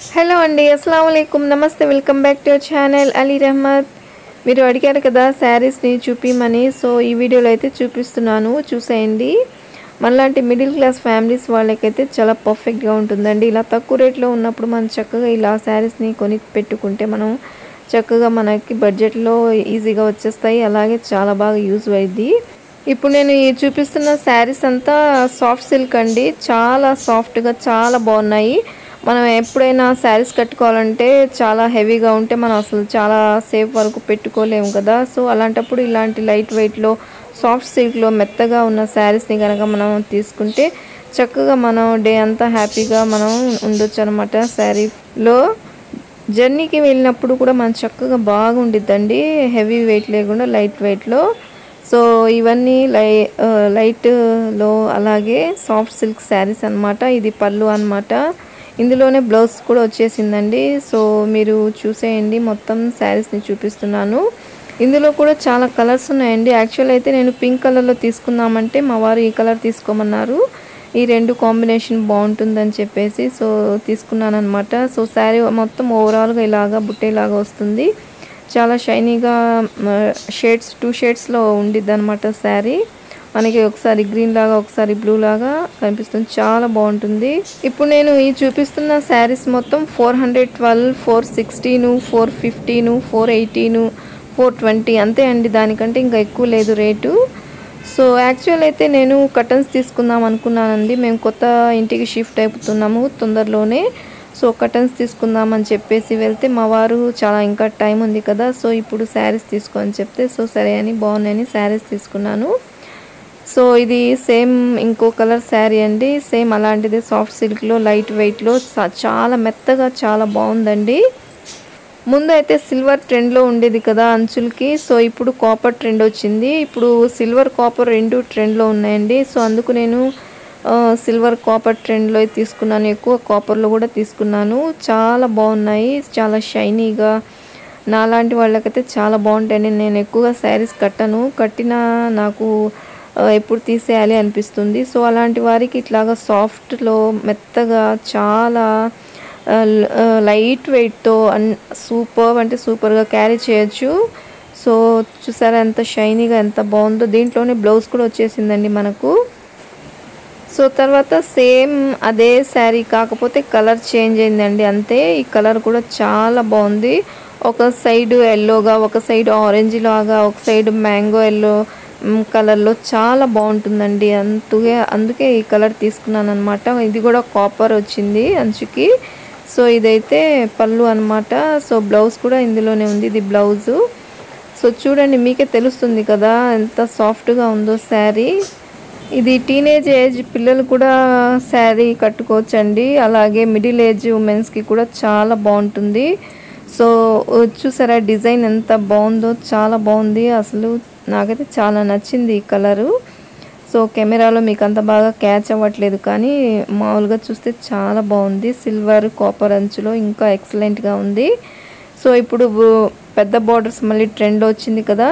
Hello అండి అస్సలం అయికుమ్ నమస్తే welcome back to our channel Ali Rahmat మీరు అడిగారు కదా శారీస్ని చూపిమని సో ఈ వీడియోలో అయితే చూపిస్తున్నాను చూసేయండి మనలాంటి మిడిల్ క్లాస్ ఫ్యామిలీస్ వాళ్ళకైతే చాలా పర్ఫెక్ట్గా ఉంటుందండి ఇలా తక్కువ రేట్లో ఉన్నప్పుడు మనం చక్కగా ఇలా శారీస్ని కొని పెట్టుకుంటే మనం చక్కగా మనకి బడ్జెట్లో ఈజీగా వచ్చేస్తాయి అలాగే చాలా బాగా యూజ్ అయింది ఇప్పుడు నేను ఈ చూపిస్తున్న శారీస్ అంతా సాఫ్ట్ సిల్క్ అండి చాలా సాఫ్ట్గా చాలా బాగున్నాయి మనం ఎప్పుడైనా శారీస్ కట్టుకోవాలంటే చాలా హెవీగా ఉంటే మనం అసలు చాలా సేఫ్ వరకు పెట్టుకోలేము కదా సో అలాంటప్పుడు ఇలాంటి లైట్ వెయిట్లో సాఫ్ట్ సిల్క్లో మెత్తగా ఉన్న శారీస్ని కనుక మనం తీసుకుంటే చక్కగా మనం డే అంతా హ్యాపీగా మనం ఉండొచ్చు అనమాట శారీలో జర్నీకి వెళ్ళినప్పుడు కూడా మనం చక్కగా బాగుండిద్దండి హెవీ వెయిట్ లేకుండా లైట్ వెయిట్లో సో ఇవన్నీ లై లైట్లో అలాగే సాఫ్ట్ సిల్క్ శారీస్ అనమాట ఇది పళ్ళు అనమాట ఇందులోనే బ్లౌజ్ కూడా వచ్చేసిందండి సో మీరు చూసేయండి మొత్తం శారీస్ని చూపిస్తున్నాను ఇందులో కూడా చాలా కలర్స్ ఉన్నాయండి యాక్చువల్ అయితే నేను పింక్ కలర్లో తీసుకుందామంటే మా వారు ఈ కలర్ తీసుకోమన్నారు ఈ రెండు కాంబినేషన్ బాగుంటుందని చెప్పేసి సో తీసుకున్నాను అనమాట సో శారీ మొత్తం ఓవరాల్గా ఇలాగా బుట్టేలాగా వస్తుంది చాలా షైనీగా షేడ్స్ టూ షేడ్స్లో ఉండిద్ది అనమాట శారీ మనకి ఒకసారి గ్రీన్ లాగా ఒకసారి బ్లూ లాగా కనిపిస్తుంది చాలా బాగుంటుంది ఇప్పుడు నేను ఈ చూపిస్తున్న శారీస్ మొత్తం four hundred twelve four sixteen four fifteen four eighteen four twenty అంతే అండి దానికంటే ఇంకా ఎక్కువ లేదు రేటు సో యాక్చువల్ అయితే నేను కటన్స్ తీసుకుందాం అనుకున్నానండి మేము కొత్త ఇంటికి షిఫ్ట్ అయిపోతున్నాము తొందరలోనే సో కటన్స్ తీసుకుందామని చెప్పేసి వెళ్తే మా వారు చాలా ఇంకా టైం ఉంది కదా సో ఇప్పుడు శారీస్ తీసుకో అని చెప్తే సో సరే అని బాగున్నాయని శారీస్ తీసుకున్నాను సో ఇది సేమ్ ఇంకో కలర్ శారీ అండి సేమ్ అలాంటిది సాఫ్ట్ సిల్క్లో లైట్ వెయిట్లో చాలా మెత్తగా చాలా బాగుందండి ముందు అయితే సిల్వర్ ట్రెండ్లో ఉండేది కదా అంచులకి సో ఇప్పుడు కాపర్ ట్రెండ్ వచ్చింది ఇప్పుడు సిల్వర్ కాపర్ రెండు ట్రెండ్లో ఉన్నాయండి సో అందుకు నేను సిల్వర్ కాపర్ ట్రెండ్లో తీసుకున్నాను ఎక్కువ కాపర్లో కూడా తీసుకున్నాను చాలా బాగున్నాయి చాలా షైనీగా నాలాంటి వాళ్ళకైతే చాలా బాగుంటాయండి నేను ఎక్కువగా శారీస్ కట్టను కట్టిన నాకు ఎప్పుడు తీసేయాలి అనిపిస్తుంది సో అలాంటి వారికి ఇట్లాగా సాఫ్ట్లో మెత్తగా చాలా లైట్ వెయిట్తో అన్ సూపర్ అంటే సూపర్గా క్యారీ చేయొచ్చు సో చూసారా ఎంత షైనీగా ఎంత బాగుందో దీంట్లోనే బ్లౌజ్ కూడా వచ్చేసిందండి మనకు సో తర్వాత సేమ్ అదే శారీ కాకపోతే కలర్ చేంజ్ అయిందండి అంతే ఈ కలర్ కూడా చాలా బాగుంది ఒక సైడ్ ఎల్లోగా ఒక సైడ్ ఆరెంజ్ లాగా ఒక సైడ్ మ్యాంగో ఎల్లో కలర్లో చాలా బాగుంటుందండి అందుకే అందుకే ఈ కలర్ తీసుకున్నాను అనమాట ఇది కూడా కాపర్ వచ్చింది అంచుకి సో ఇదైతే పళ్ళు అనమాట సో బ్లౌజ్ కూడా ఇందులోనే ఉంది ఇది బ్లౌజు సో చూడండి మీకే తెలుస్తుంది కదా ఎంత సాఫ్ట్గా ఉందో శారీ ఇది టీనేజ్ ఏజ్ పిల్లలు కూడా శారీ కట్టుకోవచ్చండి అలాగే మిడిల్ ఏజ్ ఉమెన్స్కి కూడా చాలా బాగుంటుంది సో చూసారా డిజైన్ ఎంత బాగుందో చాలా బాగుంది అసలు నాకైతే చాలా నచ్చింది ఈ కలరు సో కెమెరాలో మీకు అంత బాగా క్యాచ్ అవ్వట్లేదు కానీ మామూలుగా చూస్తే చాలా బాగుంది సిల్వర్ కాపర్ అంచులో ఇంకా ఎక్సలెంట్గా ఉంది సో ఇప్పుడు పెద్ద బార్డర్స్ మళ్ళీ ట్రెండ్ వచ్చింది కదా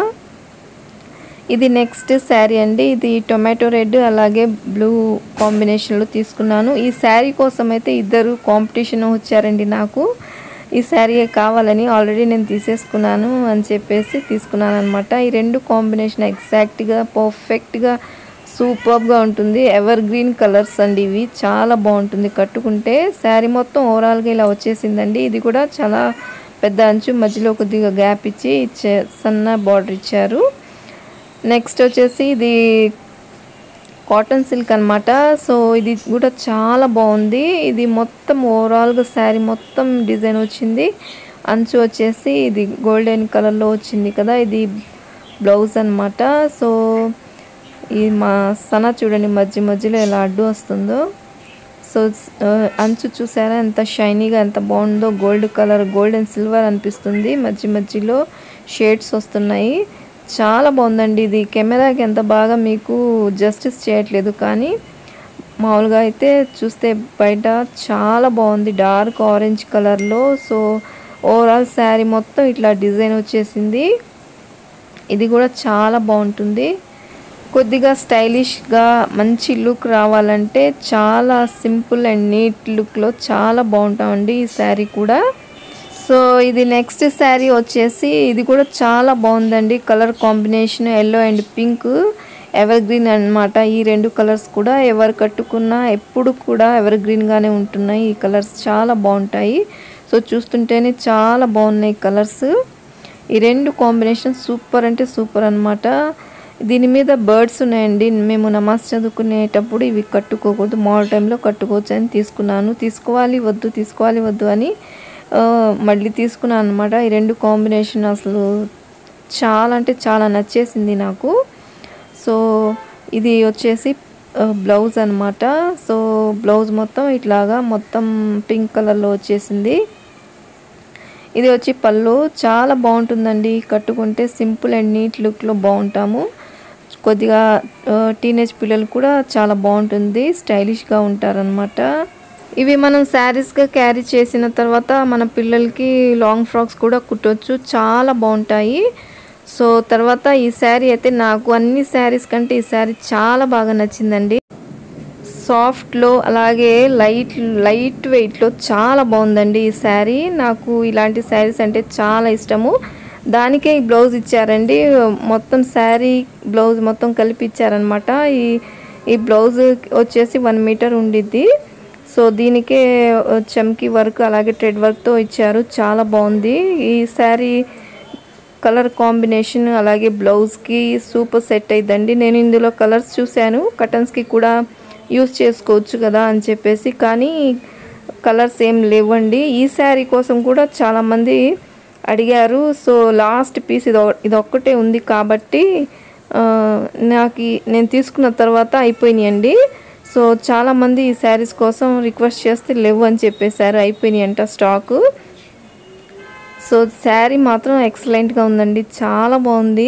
ఇది నెక్స్ట్ శారీ అండి ఇది టొమాటో రెడ్ అలాగే బ్లూ కాంబినేషన్లో తీసుకున్నాను ఈ శారీ కోసం అయితే ఇద్దరు కాంపిటీషన్ వచ్చారండి నాకు ఈ శారీ కావాలని ఆల్రెడీ నేను తీసేసుకున్నాను అని చెప్పేసి తీసుకున్నాను అనమాట ఈ రెండు కాంబినేషన్ ఎగ్జాక్ట్గా పర్ఫెక్ట్గా సూపర్గా ఉంటుంది ఎవర్ గ్రీన్ కలర్స్ అండి ఇవి చాలా బాగుంటుంది కట్టుకుంటే శారీ మొత్తం ఓవరాల్గా ఇలా వచ్చేసిందండి ఇది కూడా చాలా పెద్ద అంచు మధ్యలో కొద్దిగా గ్యాప్ ఇచ్చి ఇచ్చే సన్న బార్డర్ ఇచ్చారు నెక్స్ట్ వచ్చేసి ఇది కాటన్ సిల్క్ అనమాట సో ఇది కూడా చాలా బాగుంది ఇది మొత్తం ఓవరాల్గా శారీ మొత్తం డిజైన్ వచ్చింది అంచు వచ్చేసి ఇది గోల్డెన్ కలర్లో వచ్చింది కదా ఇది బ్లౌజ్ అనమాట సో ఈ మా సన చూడండి మధ్య మధ్యలో ఎలా అడ్డు వస్తుందో సో అంచు చూసారా ఎంత షైనీగా ఎంత బాగుందో gold colour gold and silver అనిపిస్తుంది మధ్య మధ్యలో షేడ్స్ వస్తున్నాయి చాలా బాగుందండి ఇది కెమెరాకి ఎంత బాగా మీకు జస్టిస్ చేయట్లేదు కానీ మామూలుగా అయితే చూస్తే బయట చాలా బాగుంది డార్క్ ఆరెంజ్ కలర్లో సో ఓవరాల్ శారీ మొత్తం ఇట్లా డిజైన్ వచ్చేసింది ఇది కూడా చాలా బాగుంటుంది కొద్దిగా స్టైలిష్గా మంచి లుక్ రావాలంటే చాలా సింపుల్ అండ్ నీట్ లుక్లో చాలా బాగుంటామండి ఈ శారీ కూడా సో ఇది నెక్స్ట్ శారీ వచ్చేసి ఇది కూడా చాలా బాగుందండి colour combination yellow and pink evergreen అనమాట ఈ రెండు కలర్స్ కూడా ఎవరు కట్టుకున్నా ఎప్పుడు కూడా ఎవర్ గ్రీన్గానే ఉంటున్నాయి ఈ కలర్స్ చాలా బాగుంటాయి సో చూస్తుంటేనే చాలా బాగున్నాయి కలర్స్ ఈ రెండు కాంబినేషన్ సూపర్ అంటే సూపర్ అనమాట దీని మీద బర్డ్స్ ఉన్నాయండి మేము నమాజ్ చదువుకునేటప్పుడు ఇవి కట్టుకోకూడదు మాల్ టైంలో కట్టుకోవచ్చు అని తీసుకున్నాను తీసుకోవాలి వద్దు తీసుకోవాలి వద్దు అని ఆ, మళ్ళీ తీసుకున్నాను అనమాట ఈ రెండు కాంబినేషన్ అసలు చాలా అంటే చాలా నచ్చేసింది నాకు సో ఇది వచ్చేసి ఆ, బ్లౌజ్ అనమాట సో బ్లౌజ్ మొత్తం ఇట్లాగా మొత్తం పింక్ కలర్లో వచ్చేసింది ఇది వచ్చి పళ్ళు చాలా బాగుంటుందండి కట్టుకుంటే సింపుల్ అండ్ నీట్ లుక్లో బాగుంటాము కొద్దిగా టీనేజ్ పిల్లలు కూడా చాలా బాగుంటుంది స్టైలిష్గా ఉంటారనమాట ఇవి మనం శారీస్గా క్యారీ చేసిన తర్వాత మన పిల్లలకి లాంగ్ ఫ్రాక్స్ కూడా కుట్టొచ్చు చాలా బాగుంటాయి సో తర్వాత ఈ శారీ అయితే నాకు అన్ని శారీస్ కంటే ఈ శారీ చాలా బాగా నచ్చిందండి సాఫ్ట్లో అలాగే లైట్ లైట్ వెయిట్లో చాలా బాగుందండి ఈ శారీ నాకు ఇలాంటి శారీస్ అంటే చాలా ఇష్టము దానికే ఈ బ్లౌజ్ ఇచ్చారండి మొత్తం శారీ బ్లౌజ్ మొత్తం కలిపి ఇచ్చారనమాట ఈ ఈ బ్లౌజ్ వచ్చేసి వన్ మీటర్ ఉండిద్ది సో దీనికే చమ్కీ వర్క్ అలాగే ట్రెడ్ వర్క్తో ఇచ్చారు చాలా బాగుంది ఈ శారీ కలర్ కాంబినేషన్ అలాగే బ్లౌజ్కి సూపర్ సెట్ అయిందండి నేను ఇందులో కలర్స్ చూశాను కటన్స్కి కూడా యూస్ చేసుకోవచ్చు కదా అని చెప్పేసి కానీ కలర్స్ ఏం లేవండి ఈ శారీ కోసం కూడా చాలామంది అడిగారు సో లాస్ట్ పీస్ ఇది ఇది ఒక్కటే ఉంది కాబట్టి ఆ, నాకు ఈ- నేను తీసుకున్న తర్వాత అయిపోయినాయండి సో చాలామంది ఈ శారీస్ కోసం రిక్వెస్ట్ చేస్తే లేవు అని చెప్పేశారు అయిపోయినాయి అంట స్టాకు సో శారీ మాత్రం ఎక్సలెంట్గా ఉందండి చాలా బాగుంది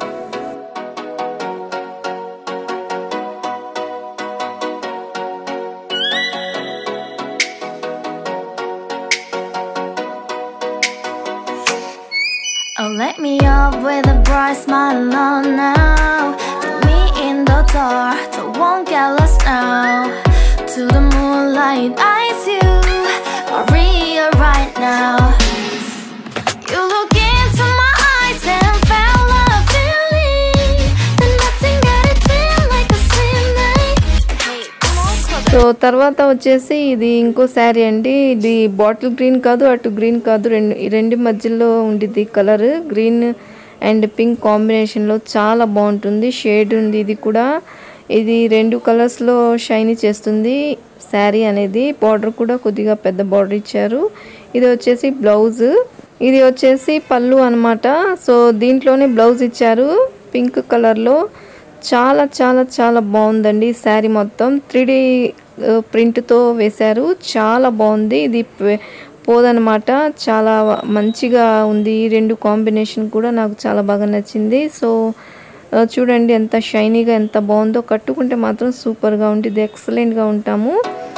Oh, let me up with a bright smile on now. Put me in the dark, don't won't get lost now. To the moonlight, eyes you, Maria, right now. You look into my eyes and felt a feeling. Then nothing got it feel like a slim night. Hey, come on, closer. So తర్వాత వచ్చేసి ఇది ఇంకో శారీ అండి ఇది bottle green కాదు అటు green కాదు రెండు ఈ రెండు మధ్యలో ఉండిద్ది కలర్ గ్రీన్ అండ్ పింక్ కాంబినేషన్లో చాలా బాగుంటుంది షేడ్ ఉంది ఇది కూడా ఇది రెండు కలర్స్లో షైనీ చేస్తుంది శారీ అనేది బార్డర్ కూడా కొద్దిగా పెద్ద బార్డర్ ఇచ్చారు ఇది వచ్చేసి బ్లౌజ్ ఇది వచ్చేసి పళ్ళు అన్నమాట సో దీంట్లోనే బ్లౌజ్ ఇచ్చారు పింక్ కలర్లో చాలా చాలా చాలా బాగుందండి శారీ మొత్తం త్రీ డీ ప్రింట్తో వేశారు చాలా బాగుంది ఇది ప- పోదనమాట చాలా మంచిగా ఉంది ఈ రెండు కాంబినేషన్ కూడా నాకు చాలా బాగా నచ్చింది సో ఆ, చూడండి ఎంత షైనీగా ఎంత బాగుందో కట్టుకుంటే మాత్రం సూపర్గా ఉంటుంది ఎక్సలెంట్గా ఉంటాము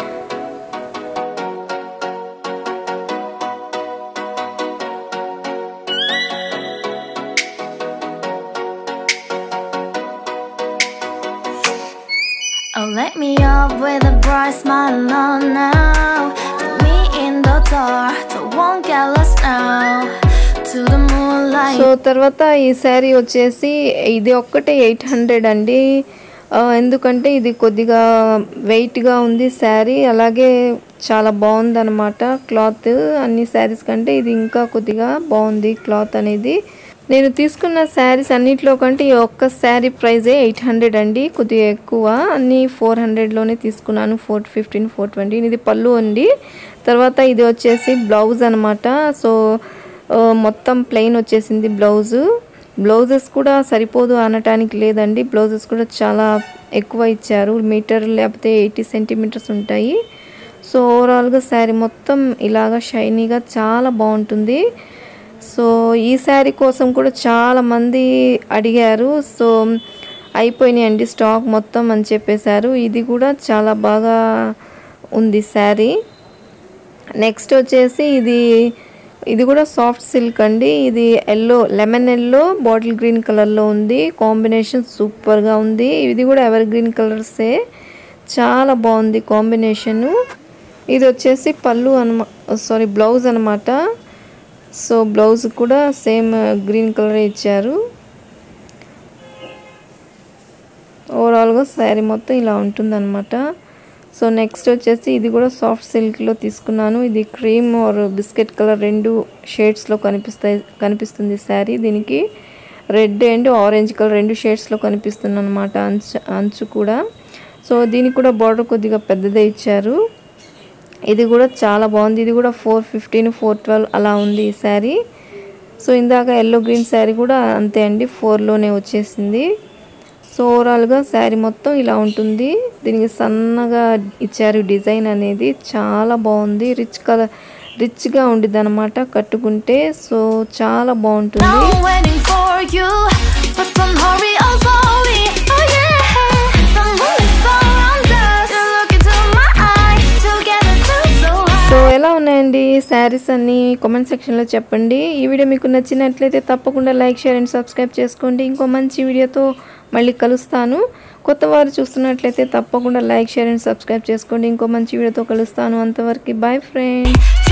Oh, let me up with a bright smile on now. Put me in the dark, don't won't get lost now. To the moonlight. So తర్వాత ఈ శారీ వచ్చేసి ఇది ఒక్కటే ఎయిట్ హండ్రెడ్ అండి ఆ, ఎందుకంటే ఇది కొద్దిగా వెయిట్గా ఉంది శారీ అలాగే చాలా బాగుంది అనమాట క్లాత్ అన్ని శారీస్ కంటే ఇది ఇంకా కొద్దిగా బాగుంది క్లాత్ అనేది నేను తీసుకున్న శారీస్ అన్నిట్లో కంటే ఈ ఒక్క శారీ ప్రైజే ఎయిట్ హండ్రెడ్ అండి కొద్దిగా ఎక్కువ అన్ని ఫోర్ హండ్రెడ్లోనే తీసుకున్నాను ఫోర్ ఫిఫ్టీన్ ఫోర్ ట్వంటీ ఇది పళ్ళు అండి తర్వాత ఇది వచ్చేసి బ్లౌజ్ అనమాట సో ఆ, మొత్తం ప్లెయిన్ వచ్చేసింది బ్లౌజు బ్లౌజెస్ కూడా సరిపోదు అనటానికి లేదండి బ్లౌజెస్ కూడా చాలా ఎక్కువ ఇచ్చారు మీటర్ లేకపోతే ఎయిటీ సెంటీమీటర్స్ ఉంటాయి సో ఓవరాల్గా శారీ మొత్తం ఇలాగా షైనీగా చాలా బాగుంటుంది సో ఈ శారీ కోసం కూడా చాలా మంది అడిగారు సో అయిపోయినాయండి స్టాక్ మొత్తం అని చెప్పేశారు ఇది కూడా చాలా బాగా ఉంది శారీ నెక్స్ట్ వచ్చేసి ఇది ఇది కూడా సాఫ్ట్ సిల్క్ అండి ఇది yellow lemon yellow bottle green కలర్లో ఉంది కాంబినేషన్ సూపర్గా ఉంది ఇది కూడా ఎవర్ గ్రీన్ కలర్సే చాలా బాగుంది కాంబినేషను ఇది వచ్చేసి పళ్ళు అనమా సారీ బ్లౌజ్ అనమాట సో బ్లౌజ్ కూడా సేమ్ గ్రీన్ కలర్ ఇచ్చారు ఓవరాల్గా శారీ మొత్తం ఇలా ఉంటుందన్నమాట సో నెక్స్ట్ వచ్చేసి ఇది కూడా సాఫ్ట్ సిల్క్లో తీసుకున్నాను ఇది క్రీమ్ ఆర్ బిస్కెట్ కలర్ రెండు షేడ్స్లో కనిపిస్తాయి కనిపిస్తుంది శారీ దీనికి రెడ్ అండ్ ఆరెంజ్ కలర్ రెండు షేడ్స్లో కనిపిస్తుంది అనమాట అంచు అంచు కూడా సో దీనికి కూడా బార్డర్ కొద్దిగా పెద్దదే ఇచ్చారు ఇది కూడా చాలా బాగుంది ఇది కూడా ఫోర్ ఫిఫ్టీన్ ఫోర్ ట్వెల్వ్ అలా ఉంది ఈ శారీ సో ఇందాక ఎల్లో గ్రీన్ శారీ కూడా అంతే అండి ఫోర్లోనే వచ్చేసింది సో ఓవరాల్గా శారీ మొత్తం ఇలా ఉంటుంది దీనికి సన్నగా ఇచ్చారు డిజైన్ అనేది చాలా బాగుంది రిచ్ కలర్ రిచ్గా ఉండిద్ది అనమాట కట్టుకుంటే సో చాలా బాగుంటుంది Now I'm waiting for you, but don't hurry, oh slowly. Oh yeah, the moon is around us. You look into my eyes, together feel so high. So ఎలా ఉన్నాయండి శారీస్ అన్ని కామెంట్ సెక్షన్లో చెప్పండి ఈ వీడియో మీకు నచ్చినట్లయితే తప్పకుండా లైక్ షేర్ అండ్ సబ్స్క్రైబ్ చేసుకోండి ఇంకో మంచి వీడియోతో మళ్ళీ కలుస్తాను కొత్త వారు చూస్తున్నట్లయితే తప్పకుండా లైక్ షేర్ అండ్ సబ్స్క్రైబ్ చేసుకోండి ఇంకో మంచి వీడియోతో కలుస్తాను అంతవరకు బాయ్ ఫ్రెండ్స్